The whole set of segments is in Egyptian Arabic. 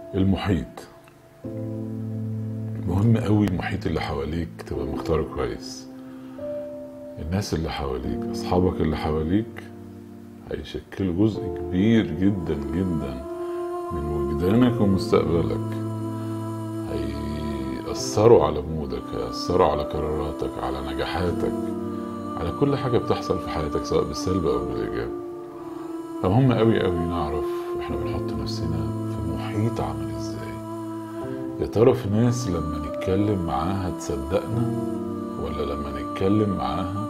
المحيط مهم قوي المحيط اللي حواليك تبقى مختاره كويس الناس اللي حواليك اصحابك اللي حواليك هيشكلوا جزء كبير جدا جدا من وجدانك ومستقبلك هيأثروا على مودك هيأثروا على قراراتك على نجاحاتك على كل حاجة بتحصل في حياتك سواء بالسلب أو بالإيجاب فمهم قوي قوي نعرف احنا بنحط نفسنا في محيط عامل ازاي يا ترى في ناس لما نتكلم معاها تصدقنا ولا لما نتكلم معاها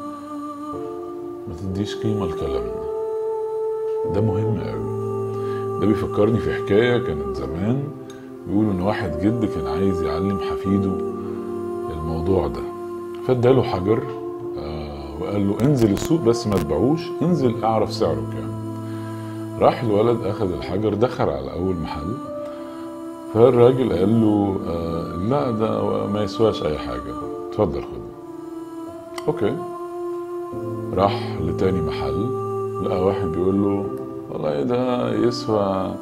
ما تديش قيمة لكلامنا ده مهم قوي ده بيفكرني في حكاية كانت زمان بيقولوا ان واحد جد كان عايز يعلم حفيده الموضوع ده فاداله حجر آه وقال له انزل السوق بس ما تبيعوش انزل اعرف سعره كام راح الولد اخذ الحجر دخل على اول محل فالراجل قال له آه لا ده ما يسواش اي حاجة اتفضل خده اوكي راح لتاني محل لقى واحد بيقول له والله ده يسوى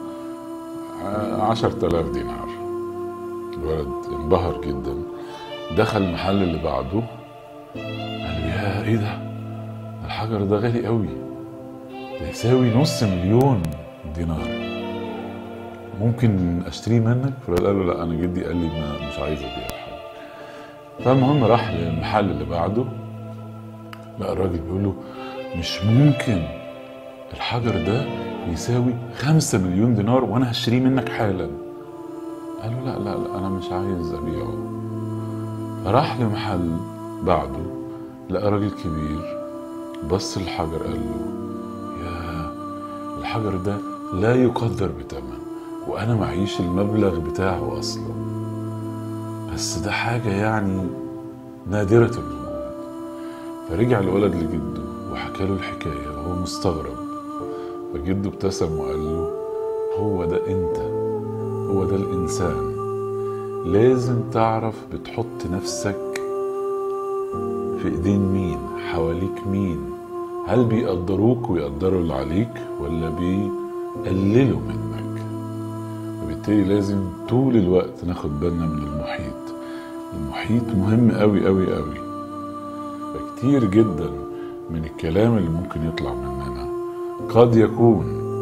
عشر تلاف دينار الولد انبهر جدا دخل المحل اللي بعده قال له يا ايه ده الحجر ده غالي قوي ده يساوي نص مليون دينار ممكن اشتريه منك فقال له لا انا جدي قال لي ما مش عايز ابيع الحاجه فالمهم راح للمحل اللي بعده لقى الراجل بيقول له مش ممكن الحجر ده يساوي خمسة مليون دينار وانا هشتريه منك حالا قال له لا لا لا انا مش عايز ابيعه فراح لمحل بعده لقى راجل كبير بص الحجر قال له يا الحجر ده لا يقدر بثمن وانا معيش المبلغ بتاعه اصلا بس ده حاجة يعني نادرة الوجود فرجع الولد لجده وحكى له الحكاية وهو مستغرب فجده ابتسم وقال له هو ده انت هو ده الانسان لازم تعرف بتحط نفسك في ايدين مين حواليك مين هل بيقدروك ويقدروا اللي عليك ولا بيقللوا منك وبالتالي لازم طول الوقت ناخد بالنا من المحيط المحيط مهم قوي قوي قوي فكتير جدا من الكلام اللي ممكن يطلع مننا قد يكون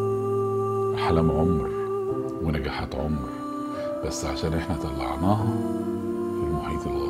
أحلام عمر ونجاحات عمر بس عشان احنا طلعناها في المحيط الغلط